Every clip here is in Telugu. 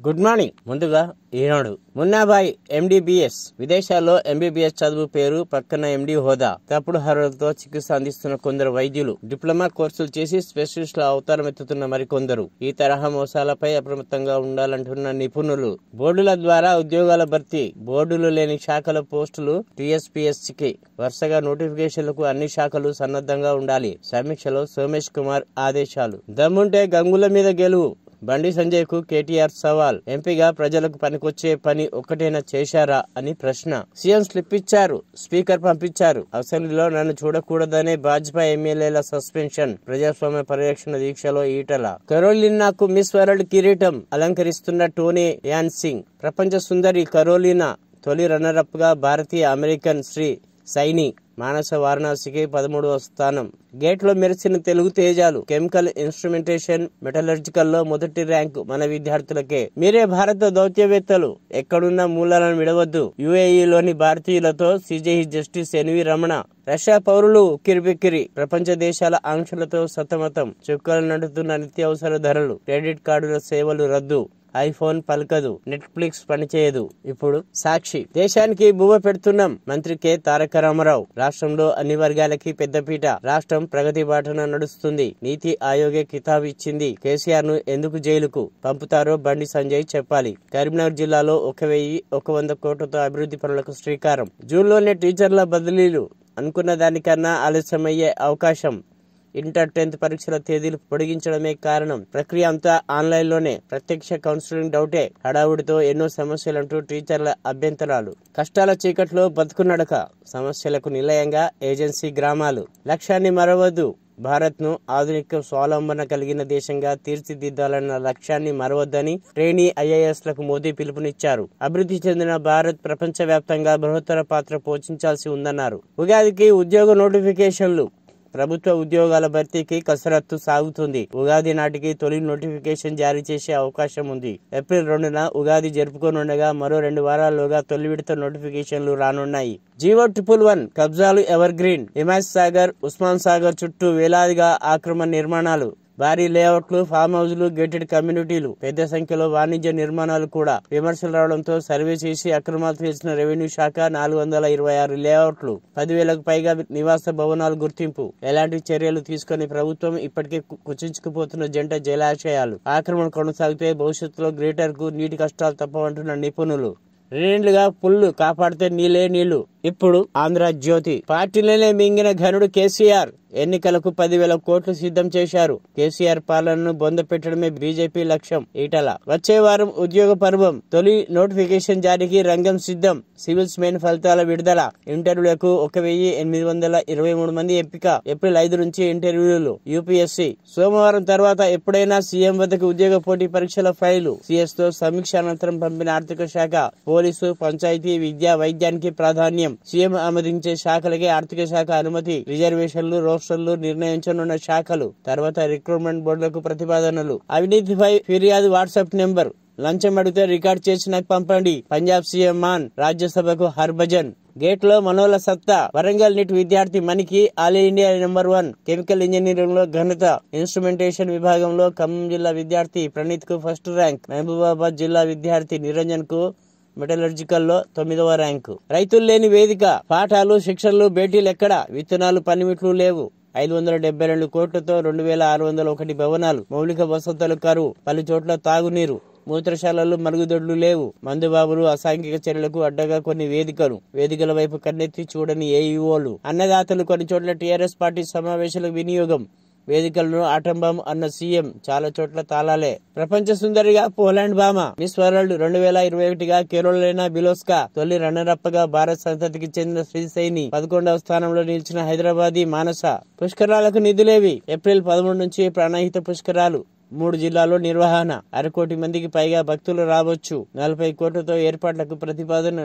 గుడ్ మార్నింగ్ ముందుగా ఈనాడు మున్నాబాయ్ ఎండిబిఎస్ విదేశాల్లో ఎంబీబీఎస్ చదువు పేరు పక్కన ఎండి హోదా తప్పుడు హరులతో చికిత్స అందిస్తున్న కొందరు వైద్యులు డిప్లొమా కోర్సులు చేసి స్పెషలిస్టుల అవతారం ఎత్తుతున్న మరికొందరు ఈ తరహా మోసాలపై అప్రమత్తంగా ఉండాలంటున్న నిపుణులు బోర్డుల ద్వారా ఉద్యోగాల భర్తీ బోర్డులు లేని శాఖల పోస్టులు టీఎస్పీఎస్సీకి వరుసగా నోటిఫికేషన్లకు అన్ని శాఖలు సన్నద్ధంగా ఉండాలి సమీక్షలో సోమేష్ కుమార్ ఆదేశాలు దమ్ముంటే గంగుల మీద గెలువు బండి సంజయ్ కు కేటీఆర్ సవాల్ ఎంపీగా ప్రజలకు పనికొచ్చే పని ఒక్కటైనా చేశారా అని ప్రశ్న సీఎం స్లిప్ ఇచ్చారు స్పీకర్ పంపించారు అసెంబ్లీలో నన్ను చూడకూడదనే భాజపా ఎమ్మెల్యేల సస్పెన్షన్ ప్రజాస్వామ్య పరిరక్షణ దీక్షలో ఈటల కరోలినాకు మిస్ వరల్డ్ కిరీటం అలంకరిస్తున్న టోనీ యాన్ సింగ్ ప్రపంచ సుందరి కరోలినా తొలి రన్నరప్ గా భారతీయ అమెరికన్ శ్రీ సైని మానస వారణాసికి పదమూడవ స్థానం గేట్ లో మెరిసిన తెలుగు తేజాలు కెమికల్ ఇన్స్ట్రుమెంటేషన్ మెటలర్జికల్ లో మొదటి ర్యాంకు మన విద్యార్థులకే మీరే భారత దౌత్యవేత్తలు ఎక్కడున్న మూలాలను విడవద్దు యుఏఈలోని భారతీయులతో CJI justice N V Ramana Russia పౌరులు ఉక్కిరిబిక్కిరి ప్రపంచ దేశాల ఆంక్షలతో సతమతం చుక్కలు నడుతున్న నిత్యావసర ధరలు క్రెడిట్ కార్డుల సేవలు రద్దు ఐఫోన్ పలకదు నెట్ఫ్లిక్స్ పనిచేయదు ఇప్పుడు సాక్షి దేశానికి బువ్వ పెడుతున్నాం మంత్రి కె తారక రామారావు రాష్ట్రంలో అన్ని వర్గాలకి పెద్దపీట రాష్ట్రం ప్రగతి బాటన నడుస్తుంది నీతి ఆయోగే కితాబ్ ఇచ్చింది కేసీఆర్ ను ఎందుకు జైలుకు పంపుతారో బండి సంజయ్ చెప్పాలి కరీంనగర్ జిల్లాలో ఒక వెయ్యి ఒక వంద కోట్లతో అభివృద్ధి పనులకు శ్రీకారం జూన్లోనే టీచర్ల బదిలీలు అనుకున్న దానికన్నా ఆలస్యమయ్యే అవకాశం ఇంటర్ టెన్త్ పరీక్షల తేదీలు పొడిగించడమే కారణం ప్రక్రియ అంతా ఆన్లైన్ లోనే ప్రత్యక్ష కౌన్సిలింగ్ డౌటే హడావుడితో ఎన్నో సమస్యలంటూ టీచర్ల అభ్యంతరాలు కష్టాల చీకట్లో బతుకునడక సమస్యలకు నిలయంగా ఏజెన్సీ గ్రామాలు లక్ష్యాన్ని మరవద్దు భారత్ ను ఆధునిక స్వావలంబన కలిగిన దేశంగా తీర్చిదిద్దాలన్న లక్ష్యాన్ని మరవద్దని ట్రైనీ ఐఏఎస్ లకు మోదీ పిలుపునిచ్చారు అభివృద్ధి చెందిన భారత్ ప్రపంచ వ్యాప్తంగా బృహత్తర పాత్ర పోషించాల్సి ఉందన్నారు ఉగాదికి ఉద్యోగ నోటిఫికేషన్లు ప్రభుత్వ ఉద్యోగాల భర్తీకి కసరత్తు సాగుతుంది ఉగాది నాటికి తొలి నోటిఫికేషన్ జారీ చేసే అవకాశం ఉంది ఏప్రిల్ రెండున ఉగాది జరుపుకోనుండగా మరో రెండు వారాల్లోగా తొలి విడత నోటిఫికేషన్లు రానున్నాయి జీవో ట్రిపుల్ వన్ కబ్జాలు ఎవర్ గ్రీన్ హిమాయత్ సాగర్ ఉస్మాన్ సాగర్ చుట్టూ వేలాదిగా ఆక్రమణ నిర్మాణాలు భారీ లేఅవుట్లు ఫామ్ హౌస్లు గేటెడ్ కమ్యూనిటీలు పెద్ద సంఖ్యలో వాణిజ్య నిర్మాణాలు కూడా విమర్శలు రావడంతో సర్వే చేసి అక్రమాలు తెలిసిన రెవెన్యూ శాఖ నాలుగు వందల ఇరవై ఆరు లేఅవుట్లు పదివేలకు పైగా నివాస భవనాలు గుర్తింపు ఎలాంటి చర్యలు తీసుకుని ప్రభుత్వం ఇప్పటికే కు- కుచించుకుపోతున్న జంట జలాశయాలు ఆక్రమణ కొనసాగితే భవిష్యత్తులో గ్రేటర్ కు నీటి కష్టాలు తప్పవంటున్న నిపుణులు రెండేళ్లుగా పుల్లు కాపాడితే నీలే నీళ్లు ఇప్పుడు ఆంధ్ర జ్యోతి పార్టీలోనే మింగిన ఘనుడు కేసీఆర్ ఎన్నికలకు పదివేల కోట్లు సిద్ధం చేశారు కేసీఆర్ పాలనను బొంద పెట్టడమే బీజేపీ లక్ష్యం ఈటల వచ్చే వారం ఉద్యోగ పర్వం తొలి నోటిఫికేషన్ జారీకి రంగం సిద్ధం సివిల్స్ మెయిన్ ఫలితాల విడుదల ఇంటర్వ్యూలకు ఒక వెయ్యి ఎనిమిది వందల ఇరవై మూడు మంది ఎంపిక ఏప్రిల్ ఐదు నుంచి ఇంటర్వ్యూలు యూపీఎస్సీ సోమవారం తర్వాత ఎప్పుడైనా సీఎం వద్దకు ఉద్యోగ పోటీ పరీక్షల ఫైలు సీఎస్ తో సమీక్ష అనంతరం పంపిన ఆర్థిక శాఖ పోలీసు పంచాయతీ విద్యా వైద్యానికి ప్రాధాన్యం సీఎం ఆమోదించే శాఖలకే ఆర్థిక శాఖ అనుమతి రిజర్వేషన్లు రోస్టర్లు నిర్ణయించనున్న శాఖలు తర్వాత రిక్రూట్మెంట్ బోర్డులకు ప్రతిపాదనలు అవినీతిపై ఫిర్యాదు వాట్సాప్ నెంబర్ లంచం అడిగితే రికార్డ్ చేసి నాకు పంపండి పంజాబ్ సీఎం మాన్ రాజ్యసభకు హర్భజన్ గేట్ లో మనోల సత్తా వరంగల్ నిట్ విద్యార్థి మనికి all India number one chemical engineering లో ఘనత ఇన్స్ట్రుమెంటేషన్ విభాగంలో ఖమ్మం జిల్లా విద్యార్థి ప్రణీత్ కు ఫస్ట్ ర్యాంక్ మహబూబాబాద్ జిల్లా విద్యార్థి నిరంజన్ కు మెటలర్జికల్ లో తొమ్మిదవ ర్యాంకు రైతులు లేని వేదిక పాఠాలు శిక్షణలు భేటీలు ఎక్కడ విత్తనాలు పనిమిట్లు లేవు ఐదు వందల డెబ్బై రెండు కోట్లతో రెండు వేల ఆరు వందల ఒకటి భవనాలు మౌలిక వసతులు కరువు పలు చోట్ల తాగునీరు మూత్రశాలలు మరుగుదొడ్లు లేవు మందుబాబులు అసాంఘిక చర్యలకు అడ్డగా కొన్ని వేదికలు వేదికల వైపు కన్నెత్తి చూడని ఏఈఓలు అన్నదాతలు కొన్ని చోట్ల టీఆర్ఎస్ పార్టీ సమావేశాలకు వినియోగం వేదికలను ఆటంబం అన్న సీఎం చాలా చోట్ల తాళాలే ప్రపంచ సుందరిగా పోలాండ్ భామ మిస్ వరల్డ్ రెండు వేల ఇరవై ఒకటిగా కేరోలైనా బిలోస్కా తొలి రన్నరప్ గా భారత్ సంతతికి చెందిన శ్రీసైని పదకొండవ స్థానంలో నిలిచిన హైదరాబాదీ మానస పుష్కరాలకు నిధులేవి ఏప్రిల్ పదమూడు నుంచి ప్రాణహిత పుష్కరాలు మూడు జిల్లాల్లో నిర్వహణ అరకోటి మందికి పైగా భక్తులు రావచ్చు నలభై కోట్లతో ఏర్పాట్లకు ప్రతిపాదనలు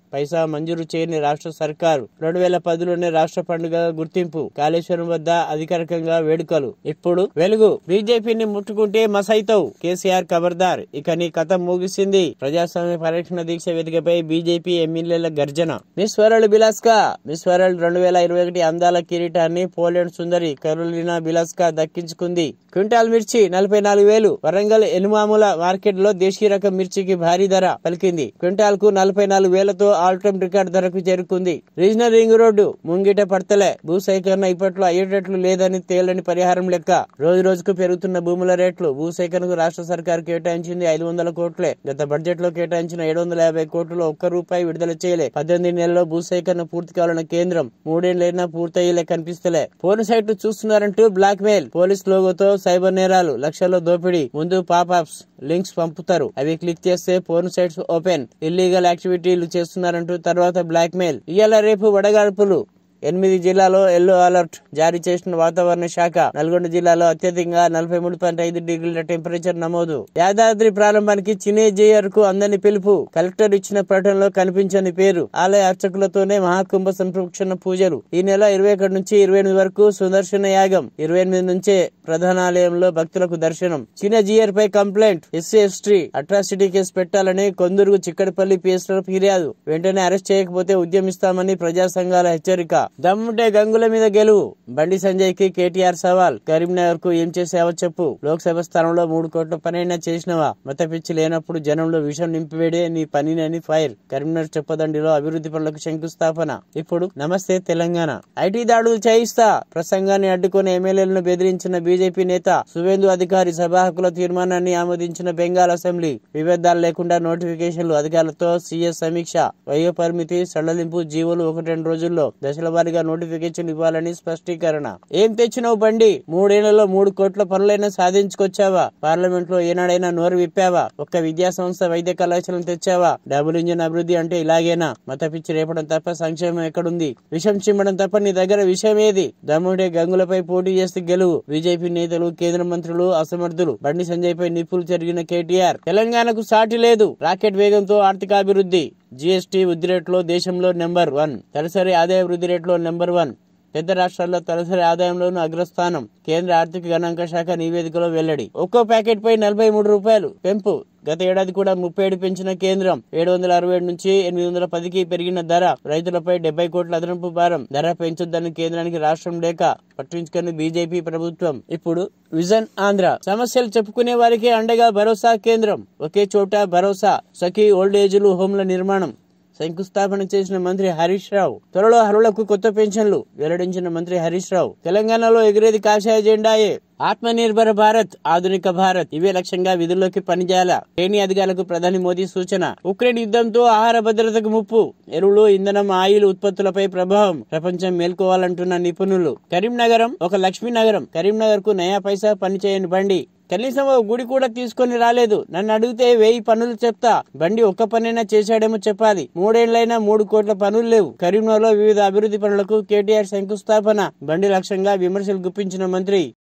పైసా మంజూరు చేయని రాష్ట్ర సర్కారు రెండు వేల పదిలోనే రాష్ట్ర పండుగ గుర్తింపు కాళేశ్వరం వద్ద అధికారికంగా వేడుకలు ఇప్పుడు వెలుగు బీజేపీని ముట్టుకుంటే మసైతవు కేసీఆర్ ఖబర్దార్ ఇక నీ కథ ముగిసింది ప్రజాస్వామ్య పరిరక్షణ దీక్ష వేదికపై బీజేపీ ఎమ్మెల్యేల గర్జన Miss World Bielawska Miss World రెండు వేల ఇరవై ఒకటి అందాల కిరీటాన్ని పోలాండ్ సుందరి కరోలినా బిలాస్కా దక్కించుకుంది క్వింటాల్ మిర్చి నలభై నాలుగు వేలు వరంగల్ ఎనుమాముల మార్కెట్ లో దేశీయ రకం మిర్చికి భారీ ధర పలికింది క్వింటాల్ కు నలభై నాలుగు వేలతో ఆల్ టైమ్ రికార్డ్ ధరకు చేరుకుంది రీజనల్ రింగ్ రోడ్డు ముంగిట పడతలే భూసేకరణ ఇప్పట్లో అయ్యేటట్లు లేదని తేలని పరిహారం లెక్క రోజు రోజుకు పెరుగుతున్న భూముల రేట్లు భూసేకరణకు రాష్ట్ర సర్కార్ కేటాయించింది ఐదు వందల కోట్లే గత బడ్జెట్ లో కేటాయించిన ఏడు వందల యాభై కోట్లు ఒక్క రూపాయి విడుదల చేయలే పద్దెనిమిది నెలల్లో భూసేకరణ పూర్తి కావాలన్న కేంద్రం మూడేళ్లైనా పూర్తయ్యేలే కనిపిస్తలే ఫోన్ సైట్లు చూస్తున్నారంటూ బ్లాక్ మెయిల్ పోలీస్ లోగోతో సైబర్ నేరాలు లక్షల్లో దోపిడీ ముందు పాపాప్స్ లింక్స్ పంపుతారు అవి క్లిక్ చేస్తే పోర్న్ సైట్స్ ఓపెన్ ఇల్లీగల్ యాక్టివిటీలు చేస్తున్నారంటూ తర్వాత బ్లాక్ మెయిల్ ఇవాళ రేపు వడగాడ్పులు ఎనిమిది జిల్లాలో ఎల్లో అలర్ట్ జారీ చేసిన వాతావరణ శాఖ నల్గొండ జిల్లాలో అత్యధికంగా నలభై మూడు పాయింట్ ఐదు డిగ్రీల టెంపరేచర్ నమోదు యాదాద్రి ప్రారంభానికి చినేజేయర్ కు అందని పిలుపు కలెక్టర్ ఇచ్చిన ప్రకటనలో కనిపించని పేరు ఆలయ అర్చకులతోనే మహాకుంభ సంరక్షణ పూజలు ఈ నెల ఇరవై ఒకటి నుంచి ఇరవై ఎనిమిది వరకు సుదర్శన యాగం ఇరవై ఎనిమిది నుంచే ప్రధానాలయంలో భక్తులకు దర్శనం చిన్నజీయర్ పై complaint SC ST atrocity case పెట్టాలని కొందరు చిక్కడపల్లి పిఎస్ లో ఫిర్యాదు వెంటనే అరెస్ట్ చేయకపోతే ఉద్యమిస్తామని ప్రజా సంఘాల హెచ్చరిక దమ్ముంటే గంగుల మీద గెలువు బండి సంజయ్ కి కేటీఆర్ సవాల్ కరీంనగర్ కు ఏం చేసావో చెప్పు లోక్సభ స్థానంలో మూడు కోట్ల పనైనా చేసినవా మత పిచ్చి లేనప్పుడు జనంలో విషం నింపివేడే నీ పనినని ఫైర్ కరీంనగర్ చెప్పదండిలో అభివృద్ధి పనులకు శంకుస్థాపన ఇప్పుడు నమస్తే తెలంగాణ ఐటీ దాడులు చేయిస్తా ప్రసంగాన్ని అడ్డుకుని ఎమ్మెల్యేలను బెదిరించిన బీజేపీ నేత సువేందు అధికారి సభా హక్కుల తీర్మానాన్ని ఆమోదించిన బెంగాల్ అసెంబ్లీ విభేదాలు లేకుండా నోటిఫికేషన్లు అధికారులతో సీఎస్ సమీక్ష వయో పరిమితి సడలింపు జీవోలు ఒకటి రెండు రోజుల్లో దశల వారీగా నోటిఫికేషన్ ఇవ్వాలని స్పష్టీకరణ ఏం తెచ్చినావు బండి మూడేళ్లలో మూడు కోట్ల పనులైనా సాధించుకొచ్చావా పార్లమెంట్ లో ఏనాడైనా నోరు విప్పావా ఒక్క విద్యా సంస్థ వైద్య కళాశాలను తెచ్చావా డబుల్ ఇంజిన్ అభివృద్ధి అంటే ఇలాగేనా మత పిచ్చి రేపడం తప్ప సంక్షేమం ఎక్కడుంది విషం చిమ్మడం తప్ప నీ దగ్గర విషయం ఏది దమ్ముడే గంగులపై పోటీ చేస్తే గెలువు బీజేపీ నేతలు కేంద్ర మంత్రులు అసమర్థులు బండి సంజయ్ పై నిప్పులు జరిగిన కేటీఆర్ తెలంగాణకు సాటి లేదు రాకెట్ వేగంతో ఆర్థికాభివృద్ధి జీఎస్టీ వృద్ధి రేట్లో దేశంలో నెంబర్ వన్ తలసరి ఆదాయ వృద్ధి రేట్లో నెంబర్ వన్ పెద్ద రాష్ట్రాల్లో తలసరి ఆదాయంలోనూ అగ్రస్థానం కేంద్ర ఆర్థిక గణాంక శాఖ నివేదికలో వెల్లడి ఒక్కో ప్యాకెట్ పై నలభై మూడు రూపాయలు పెంపు గత ఏడాది కూడా ముప్పై ఏడు పెంచిన కేంద్రం ఏడు వందల అరవై ఏడు నుంచి ఎనిమిది వందల పదికి పెరిగిన ధర రైతులపై డెబ్బై కోట్ల అదనపు భారం ధర పెంచొద్దని కేంద్రానికి రాష్ట్రం లేక పట్టించుకుని బీజేపీ ప్రభుత్వం ఇప్పుడు విజన్ ఆంధ్ర సమస్యలు చెప్పుకునే వారికి అండగా భరోసా కేంద్రం ఒకే చోట భరోసా సఖీ ఓల్డ్ ఏజ్లు హోంల నిర్మాణం శంకుస్థాపన చేసిన మంత్రి హరీష్ రావు త్వరలో అర్హులకు కొత్త పెన్షన్లు వెల్లడించిన మంత్రి హరీష్ రావు తెలంగాణలో ఎగిరేది కాషాయ జెండాయే ఆత్మ నిర్భర భారత్ ఆధునిక భారత్ ఇవే లక్ష్యంగా విధుల్లోకి పనిచేయాల శ్రేణి అధికారులకు ప్రధాని మోదీ సూచన ఉక్రెయిన్ యుద్ధంతో ఆహార భద్రతకు ముప్పు ఎరువులు ఇంధనం ఆయిల్ ఉత్పత్తులపై ప్రభావం ప్రపంచం మేల్కోవాలంటున్న నిపుణులు కరీంనగరం ఒక లక్ష్మీ నగరం కరీంనగర్ కు నయా పైసా పనిచేయని బండి కనీసం ఓ గుడి కూడా తీసుకొని రాలేదు నన్ను అడిగితే వెయ్యి పనులు చెప్తా బండి ఒక్క పనైనా చేశాడేమో చెప్పాలి మూడేళ్లైనా మూడు కోట్ల పనులు లేవు కరీంనగర్ లో వివిధ అభివృద్ధి పనులకు కేటీఆర్ శంకుస్థాపన బండి లక్ష్యంగా విమర్శలు గుప్పించిన మంత్రి